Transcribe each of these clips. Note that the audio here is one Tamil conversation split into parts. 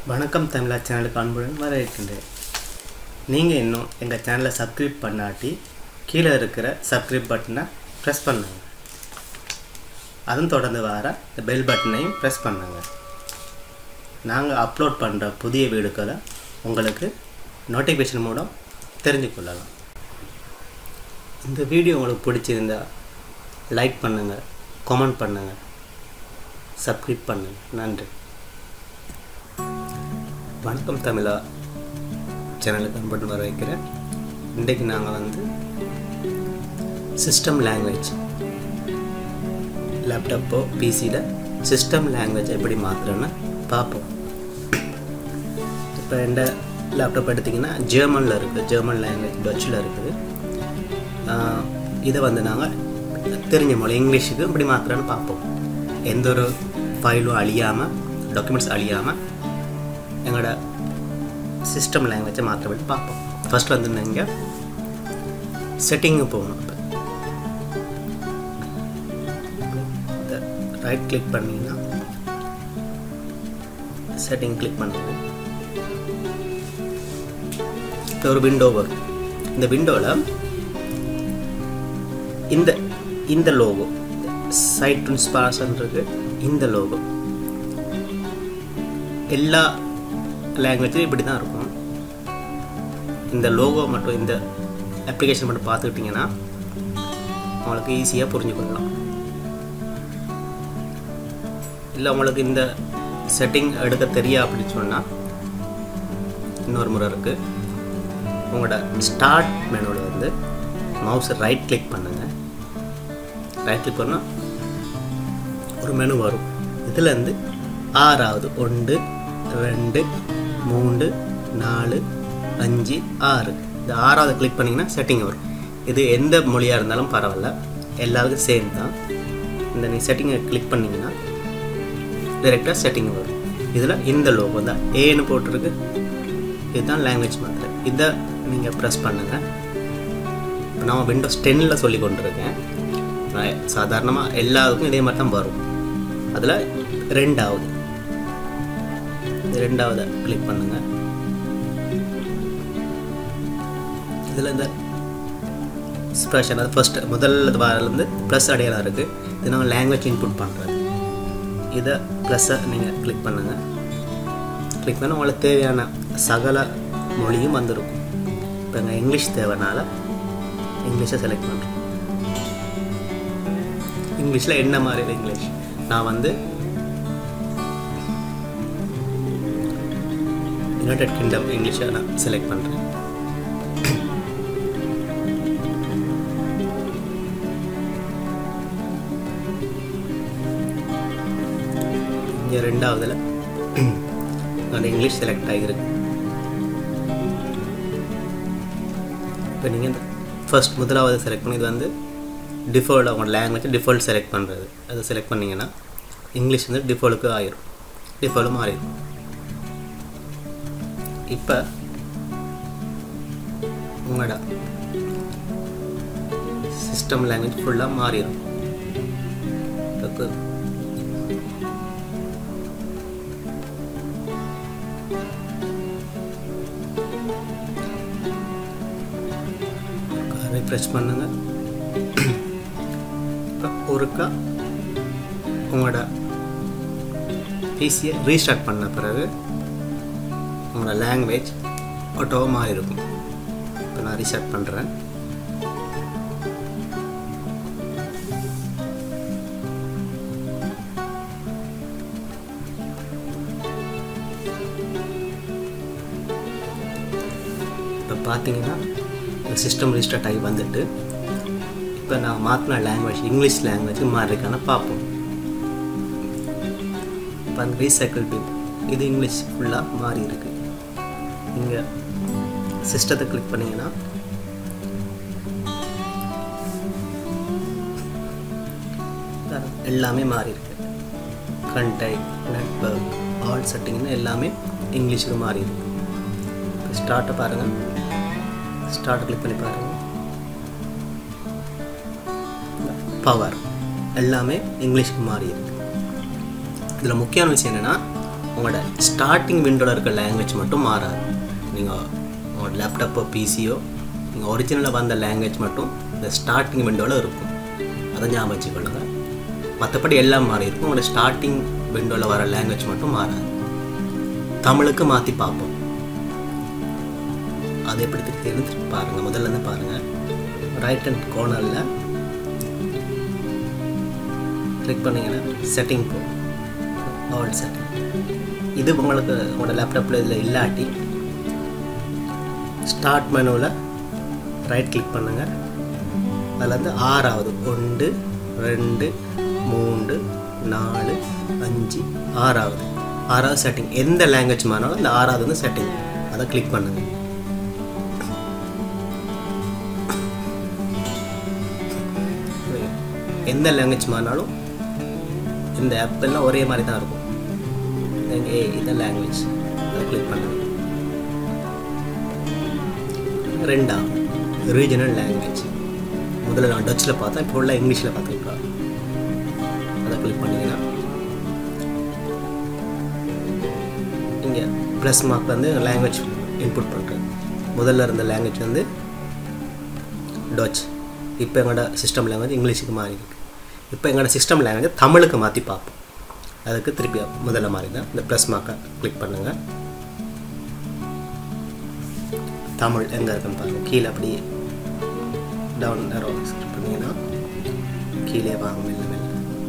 வணக்கம் தமிழா சேனலுக்கு அன்புடன் வரவேற்கின்றேன் நீங்கள் இன்னும் எங்கள் சேனலை சப்ஸ்கிரைப் பண்ணாட்டி கீழே இருக்கிற சப்ஸ்கிரைப் பட்டனை ப்ரெஸ் பண்ணுங்க அதுவும் தொடர்ந்து வர இந்த பெல் பட்டனையும் ப்ரெஸ் பண்ணுங்க நாங்கள் அப்லோட் பண்ணுற புதிய வீடியோக்களை உங்களுக்கு நோட்டிஃபிகேஷன் மூலம் தெரிஞ்சு கொள்ளலாம் இந்த வீடியோ உங்களுக்கு பிடிச்சிருந்தா லைக் பண்ணுங்கள் கமெண்ட் பண்ணுங்கள் சப்ஸ்கிரைப் பண்ணுங்கள் நன்றி வணக்கம் தமிழா சேனலுக்கு அன்பட்டு வர வைக்கிறேன் இன்றைக்கு நாங்கள் வந்து சிஸ்டம் லாங்குவேஜ் லேப்டாப்போ பிசியில் சிஸ்டம் லாங்குவேஜ் எப்படி மாற்றுறேன்னு பார்ப்போம் இப்போ எந்த லேப்டாப் எடுத்திங்கன்னா ஜெர்மனில் இருக்குது ஜெர்மன் லாங்குவேஜ் டச்சில் இருக்குது ஆஹ் இதை வந்து நாங்கள் தெரிஞ்ச மொழி இங்கிலீஷுக்கு இப்படி மாற்றுறேன்னு பார்ப்போம் எந்த ஒரு ஃபைலும் அழியாமல் டாக்குமெண்ட்ஸ் அழியாமல் எங்களோட சிஸ்டம் லாங்குவேஜை மாற்றப்பட்டு பார்ப்போம் ஃபர்ஸ்ட் வந்து நீங்கள் செட்டிங்கு போகணும் இப்போ ரைட் கிளிக் பண்ணிங்கன்னா செட்டிங் கிளிக் பண்ணுங்க இப்போ ஒரு விண்டோ வரும் இந்த விண்டோவில் இந்த இந்த லோகோ சைட் இருக்கு இந்த லோகோ எல்லா லாங்குவேஜும் இப்படி தான் இருக்கும் இந்த லோகோ மட்டும் இந்த அப்ளிகேஷன் மட்டும் பார்த்துக்கிட்டிங்கன்னா உங்களுக்கு ஈஸியாக புரிஞ்சுக்கொள்ளலாம் இல்லை உங்களுக்கு இந்த செட்டிங் எடுக்க தெரியா அப்படின்னு சொன்னால் இன்னொரு முறை இருக்குது உங்களோட ஸ்டார்ட் மெனுவில் வந்து மவுஸை ரைட் கிளிக் பண்ணுங்கள் ரைட் கிளிக் பண்ணால் ஒரு மெனு வரும் இதுலேருந்து ஆறாவது ஒன்று ரெண்டு மூணு நாலு அஞ்சு ஆறு இந்த ஆறாவது கிளிக் பண்ணிங்கன்னா செட்டிங் வரும் இது எந்த மொழியாக இருந்தாலும் பரவாயில்ல எல்லாருக்கும் சேம் தான் இந்த நீ செட்டிங்கை கிளிக் பண்ணிங்கன்னா டைரெக்டாக செட்டிங் வரும் இதில் இந்த லோகோ தான் ஏன்னு போட்டிருக்கு இதுதான் லாங்குவேஜ் மாதிரி இதை நீங்கள் ப்ரெஸ் பண்ணுங்கள் இப்போ நான் விண்டோஸ் டென்னில் சொல்லி கொண்டிருக்கேன் நான் சாதாரணமாக எல்லாருக்கும் இதே மாதிரி தான் வரும் அதில் ரெண்டாவது ரெண்டாவது கிளிக் பண்ணுங்க இதில் இந்த எக்ஸ்ப்ரெஷன் அது ஃபர்ஸ்ட் முதல் வாரிலேருந்து ப்ளஸ் அடையாளம் இருக்குது இது நாங்கள் லாங்குவேஜ் இன்புட் பண்ணுறது இதை ப்ளஸ்ஸை நீங்கள் கிளிக் பண்ணுங்கள் கிளிக் பண்ணால் உங்களுக்கு தேவையான சகல மொழியும் வந்திருக்கும் இப்போ எங்கள் இங்கிலீஷ் தேவைனால இங்கிலீஷை செலக்ட் பண்ணுறோம் இங்கிலீஷில் என்ன மாதிரி இங்கிலீஷ் நான் வந்து யுனைடெட் கிங்டம் இங்கிலீஷை நான் செலக்ட் பண்ணுறேன் இங்கே ரெண்டாவதுல அந்த இங்கிலீஷ் செலக்ட் ஆகிருக்கு இப்போ நீங்கள் இந்த ஃபர்ஸ்ட் முதலாவது செலக்ட் பண்ணி இது வந்து டிஃபால்ட் அவங்க லாங்குவேஜ் டிஃபால்ட் செலக்ட் பண்ணுறது அதை செலக்ட் பண்ணிங்கன்னா இங்கிலீஷ் வந்து டிஃபால்ட்டுக்கு ஆயிரும் டிஃபால்ட் மாறிடும் இப்போ உங்களோட சிஸ்டம் லாங்குவேஜ் ஃபுல்லாக மாறிடும் அதுக்கு ரிஃப்ரெஷ் பண்ணுங்க இப்போ ஒருக்கா உங்களோட பிசியை ரீஸ்டார்ட் பண்ண பிறகு உங்களோட லாங்குவேஜ் ஆட்டோவாக மாறி இருக்கும் இப்போ நான் ரீஸ்டார்ட் பண்ணுறேன் இப்போ பார்த்தீங்கன்னா இந்த சிஸ்டம் ரீஸ்டார்ட் ஆகி வந்துட்டு இப்போ நான் மாற்றின லாங்குவேஜ் இங்கிலீஷ் லாங்குவேஜ் மாறி இருக்கான பார்ப்போம் இப்போ அந்த ரீசைக்கிள் பின் இது இங்கிலீஷ் ஃபுல்லாக மாறி இருக்கு இங்கே சிஸ்டத்தை கிளிக் பண்ணிங்கன்னா எல்லாமே மாறி இருக்கு கண்டெக்ட் நெட்ஒர்க் ஆல் செட்டிங்னு எல்லாமே இங்கிலீஷுக்கு மாறி இருக்கு இப்போ ஸ்டார்ட்டை பாருங்கள் ஸ்டார்ட் கிளிக் பண்ணி பாருங்கள் பவர் எல்லாமே இங்கிலீஷ்க்கு மாறி இருக்கு இதில் முக்கியமான விஷயம் என்னென்னா உங்களோட ஸ்டார்டிங் விண்டோவில் இருக்க லாங்குவேஜ் மட்டும் மாறாது நீங்கள் உங்களோட லேப்டாப்போ பிசியோ நீங்கள் ஒரிஜினலாக வந்த லாங்குவேஜ் மட்டும் இந்த ஸ்டார்டிங் விண்டோவில் இருக்கும் அதை ஞாபகம் வச்சுக்கொள்ளுங்க மற்றபடி எல்லாம் மாறி இருக்கும் உங்களோட ஸ்டார்டிங் விண்டோவில் வர லாங்குவேஜ் மட்டும் மாறாது தமிழுக்கு மாற்றி பார்ப்போம் அது எப்படி தெரிஞ்சு பாருங்கள் முதல்ல இருந்து பாருங்கள் ரைட் ஹேண்ட் கோர்னரில் கிளிக் பண்ணிங்கன்னா செட்டிங் போ ஆல் செட்டிங் இது உங்களுக்கு உங்களோட லேப்டாப்பில் இதில் இல்லாட்டி ஸ்டார்ட் மெனுவில் ரைட் கிளிக் பண்ணுங்கள் அதில் வந்து ஆறாவது ஒன்று ரெண்டு மூன்று நாலு அஞ்சு ஆறாவது ஆறாவது செட்டிங் எந்த லாங்குவேஜ் மாறினாலும் இந்த ஆறாவது வந்து செட்டிங் அதை கிளிக் பண்ணுங்கள் எந்த லாங்குவேஜ் மாறினாலும் இந்த ஆப் எல்லாம் ஒரே மாதிரி தான் இருக்கும் ஏ இதான் லாங்குவேஜ் அதை கிளிக் பண்ணுங்க ரெண்டா ரீஜனல் லாங்குவேஜ் முதல்ல நான் டச்சில் பார்த்தேன் இப்போ உள்ள இங்கிலீஷில் பார்த்துருக்கேன் அதை கிளிக் பண்ணிங்கன்னா இங்கே ப்ளஸ் மார்க் வந்து லாங்குவேஜ் இன்புட் பண்ணுறேன் முதல்ல இருந்த லாங்குவேஜ் வந்து டச் இப்போ எங்களோட சிஸ்டம் லாங்குவேஜ் இங்கிலீஷுக்கு மாறி இருக்கு இப்போ எங்களோட சிஸ்டம் லாங்குவேஜ் தமிழுக்கு மாற்றி பார்ப்போம் அதுக்கு திருப்பி முதல்ல மாதிரி தான் இந்த ப்ளஸ் மார்க்கை கிளிக் பண்ணுங்கள் தமிழ் எங்கே இருக்குன்னு பாருங்கள் கீழே அப்படி டவுன் நேரோ ஸ்கிரிப்ட் பண்ணிங்கன்னா கீழே வாங்க மெல்ல மெல்ல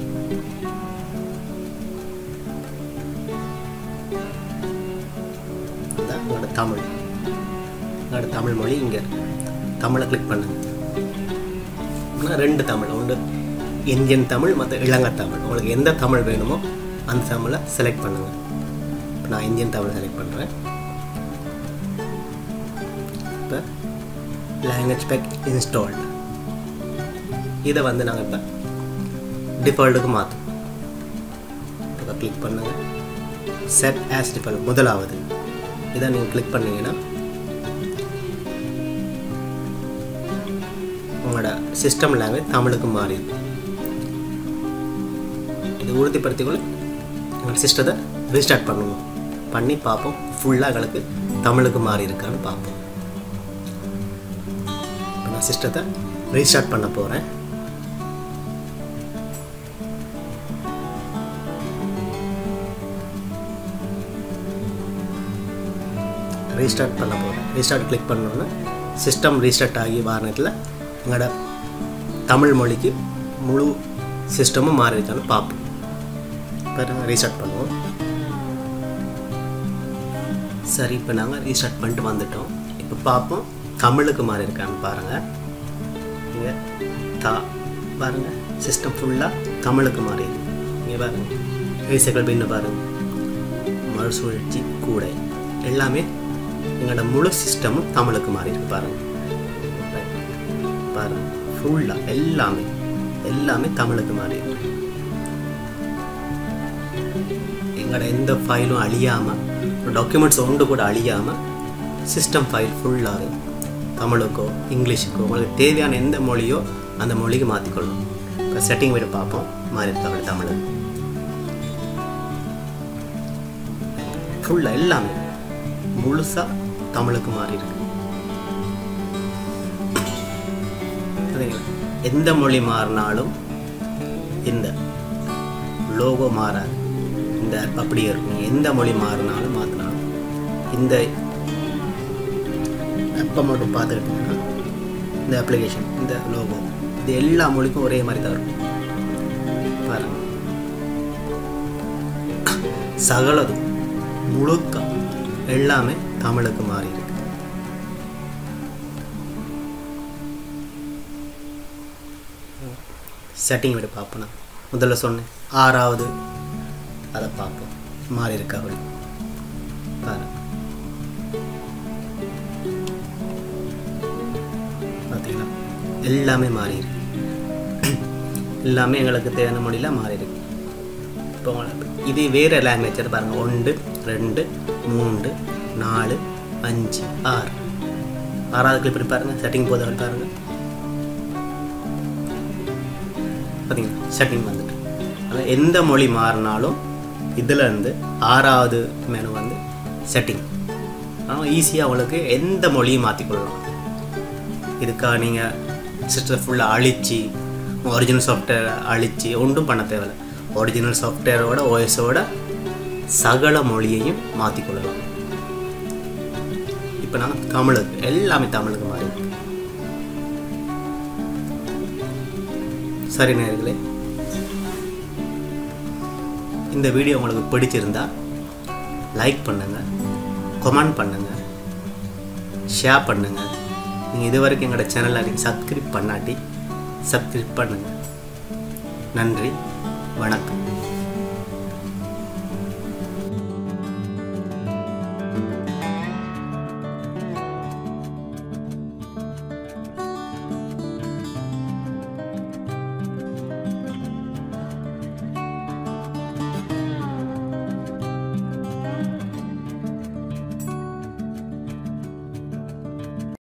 இதான் உங்களோட தமிழ் உங்களோட தமிழ் மொழி இங்கே தமிழை கிளிக் பண்ணுங்க ஆனால் ரெண்டு தமிழ் ஒன்று இந்தியன் தமிழ் மற்ற இளங்க தமிழ் உங்களுக்கு எந்த தமிழ் வேணுமோ அந்த தமிழை செலக்ட் பண்ணுங்கள் இப்போ நான் இந்தியன் தமிழ் செலக்ட் பண்ணுறேன் இப்போ லாங்குவேஜ் பேக் இன்ஸ்டால்டு இதை வந்து நாங்கள் இப்போ டிஃபால்ட்டுக்கு மாற்றோம் இப்போ கிளிக் பண்ணுங்கள் செட் ஆஸ் டிஃபால்ட் முதலாவது இதை நீங்கள் கிளிக் பண்ணீங்கன்னா உங்களோட சிஸ்டம் லாங்குவேஜ் தமிழுக்கு மாறிடுது இது உறுதிப்படுத்திக்கொள்ள எங்களோட சிஸ்டத்தை ரீஸ்டார்ட் பண்ணுவோம் பண்ணி பார்ப்போம் ஃபுல்லாக எங்களுக்கு தமிழுக்கு மாறி இருக்கான்னு பார்ப்போம் இப்போ நான் சிஸ்டத்தை ரீஸ்டார்ட் பண்ண போகிறேன் ரீஸ்டார்ட் பண்ண போகிறேன் ரீஸ்டார்ட் கிளிக் பண்ணோன்னே சிஸ்டம் ரீஸ்டார்ட் ஆகி வாரத்தில் எங்களோட தமிழ் மொழிக்கு முழு சிஸ்டமும் மாறி இருக்கான்னு பார்ப்போம் இப்போ நாங்கள் ரீஸ்டார்ட் பண்ணுவோம் சரி இப்போ நாங்கள் ரீஸ்டார்ட் பண்ணிட்டு வந்துட்டோம் இப்போ பார்ப்போம் தமிழுக்கு மாறி இருக்கான்னு பாருங்கள் இங்கே தா பாருங்கள் சிஸ்டம் ஃபுல்லாக தமிழுக்கு மாறி இருக்கு இங்கே பாருங்கள் ரீசைக்கிள் பின்னு பாருங்கள் மறுசுழற்சி கூடை எல்லாமே எங்களோட முழு சிஸ்டமும் தமிழுக்கு மாறி இருக்கு பாருங்கள் பாருங்கள் ஃபுல்லாக எல்லாமே எல்லாமே தமிழுக்கு மாறி இருக்கு எங்களோட எந்த ஃபைலும் அழியாமல் டாக்குமெண்ட்ஸ் ஒன்று கூட அழியாமல் சிஸ்டம் ஃபைல் ஃபுல்லாகவே தமிழுக்கோ இங்கிலீஷுக்கோ உங்களுக்கு தேவையான எந்த மொழியோ அந்த மொழிக்கு மாற்றிக்கொள்ளணும் இப்போ செட்டிங் விட பார்ப்போம் மாறி தமிழ் தமிழ் ஃபுல்லாக எல்லாமே முழுசாக தமிழுக்கு மாறி இருக்கு சரிங்களா எந்த மொழி மாறினாலும் இந்த லோகோ மாறாது இந்த ஆப் அப்படியே இருக்கும் எந்த மொழி மாறினாலும் மாற்றினாலும் இந்த ஆப்பை மட்டும் பார்த்துக்கிட்டிங்கன்னா இந்த அப்ளிகேஷன் இந்த லோகோ இது எல்லா மொழிக்கும் ஒரே மாதிரி தான் இருக்கும் பாருங்க சகலதும் முழுக்க எல்லாமே தமிழுக்கு மாறி இருக்கு செட்டிங் விட பார்ப்போம் முதல்ல சொன்னேன் ஆறாவது அதை பார்ப்போம் மாறி இருக்கா அப்படி பாரு பார்த்தீங்களா எல்லாமே மாறி இருக்கு எல்லாமே எங்களுக்கு தேவையான மொழியில் மாறி இருக்கு இப்போ இது வேறு லாங்குவேஜ் பாருங்கள் ஒன்று ரெண்டு மூன்று நாலு அஞ்சு ஆறு ஆறாவது கிளிப் இப்படி பாருங்கள் செட்டிங் போதை பாருங்கள் பார்த்தீங்களா செட்டிங் வந்துட்டு ஆனால் எந்த மொழி மாறினாலும் இதில் இருந்து ஆறாவது மெனு வந்து செட்டிங் ஆனால் ஈஸியாக உங்களுக்கு எந்த மொழியும் மாற்றிக்கொள்ளலாம் இதுக்காக நீங்கள் சிஸ்டர் ஃபுல்லாக அழிச்சு ஒரிஜினல் சாஃப்ட்வேர் அழிச்சு ஒன்றும் பண்ண தேவையில்ல ஒரிஜினல் சாஃப்ட்வேரோட ஓஎஸோட சகல மொழியையும் மாற்றிக்கொள்ளலாம் இப்போ நான் தமிழுக்கு எல்லாமே தமிழுக்கு மாறி இருக்கு. சரி நேர்களே இந்த வீடியோ உங்களுக்கு பிடிச்சிருந்தா லைக் பண்ணுங்கள் கமெண்ட் பண்ணுங்கள் ஷேர் பண்ணுங்கள் நீங்கள் இது வரைக்கும் எங்களோட சேனலை நீங்கள் சப்ஸ்கிரைப் பண்ணாட்டி சப்ஸ்கிரைப் பண்ணுங்கள் நன்றி வணக்கம்